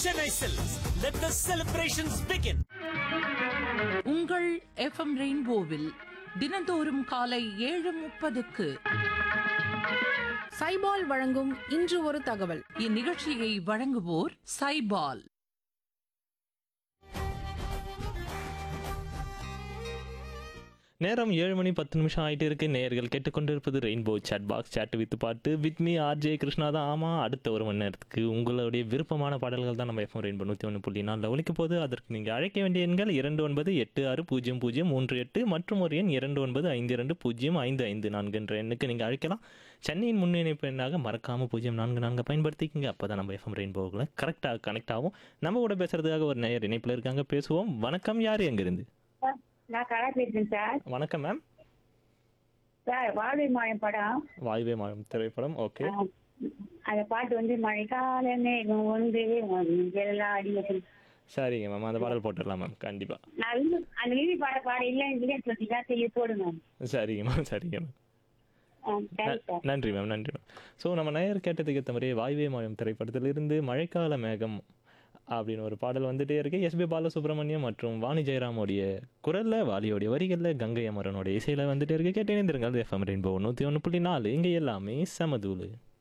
Chennai Silks. Let the celebrations begin. உங்கள் FM ரெயின்போவில் தினந்தோறும் காலை ஏழு முப்பதுக்கு சைபால் வழங்கும் இன்று ஒரு தகவல் இந்நிகழ்ச்சியை வழங்குவோர் சைபால் நேரம் ஏழு மணி பத்து நிமிஷம் ஆயிட்டு இருக்கு நேயர்கள் கேட்டுக்கொண்டிருப்பது rainbow chat box chat with பாட்டு வித் மீ ஆர்ஜே கிருஷ்ணா தான் ஆமாம் அடுத்த ஒரு மணி நேரத்துக்கு உங்களுடைய விருப்பமான பாடல்கள் தான் நம்ம எஃப்எம் ரெயின்போ நூற்றி ஒன்று புள்ளி நாலில் ஒழிக்க போது அதற்கு நீங்கள் அழைக்க வேண்டிய எண்கள் இரண்டு ஒன்பது எட்டு ஆறு பூஜ்ஜியம் பூஜ்ஜியம் மூன்று எட்டு மற்றும் ஒரு எண் இரண்டு ஒன்பது ஐந்து இரண்டு பூஜ்ஜியம் ஐந்து ஐந்து நான்கு என்ற எண்ணுக்கு நீங்கள் அழைக்கலாம் சென்னையின் முன்னிணைப்பு எண்ணாக மறக்காமல் பூஜ்ஜியம் நான்கு நான்கு பயன்படுத்திக்கங்க அப்போ தான் நம்ம எஃப்எம் ரெயின்போவில் கரெக்டாக கனெக்ட் ஆகும் நம்ம கூட பேசுறதுக்காக ஒரு நேயர் இணைப்பில் இருக்காங்க பேசுவோம் வணக்கம் யார் எங்கிருந்து சார், நான் கலா பேசுறேன் சார் வணக்கம் மேம் சார் வாழ்வை மாயம் படம் வாய்வே மாயம் திரைப்படம் ஓகே ஆ, அந்த பாட்டு வந்து மழைக்கால மேகம் வந்து எல்லாம் அடி வச்சு சரிங்க மேம் அந்த பாடல் போட்டுடலாம் மேம் கண்டிப்பாக நான் வந்து அந்த நீதி பாட பாட இல்லை இல்லைன்னு சொல்லிட்டா செய்ய போடுங்க சரிங்க மேம் சரிங்க மேம் ஆ, சரி ந- சார் நன்றி மேம் நன்றி மேம் ஸோ நம்ம நேயர் கேட்டதுக்கு ஏற்ற மாதிரியே வாய்வே மாயம் திரைப்படத்திலிருந்து மழைக்கால மேகம் அப்படின்னு ஒரு பாடல் வந்துட்டே இருக்கு எஸ்பி பாலசுப்ரமணியம் மற்றும் வாணி ஜெயராமோடைய குரல்ல வாலியோடைய வரிகளில் கங்கை அமரனோட இசையில வந்துட்டே இருக்கு கேட்டே இருந்திருங்கள் எஃப்எம் ரெயின்போ நூற்றி ஒன்று புள்ளி நாலு இங்கே எல்லாமே சமதூளு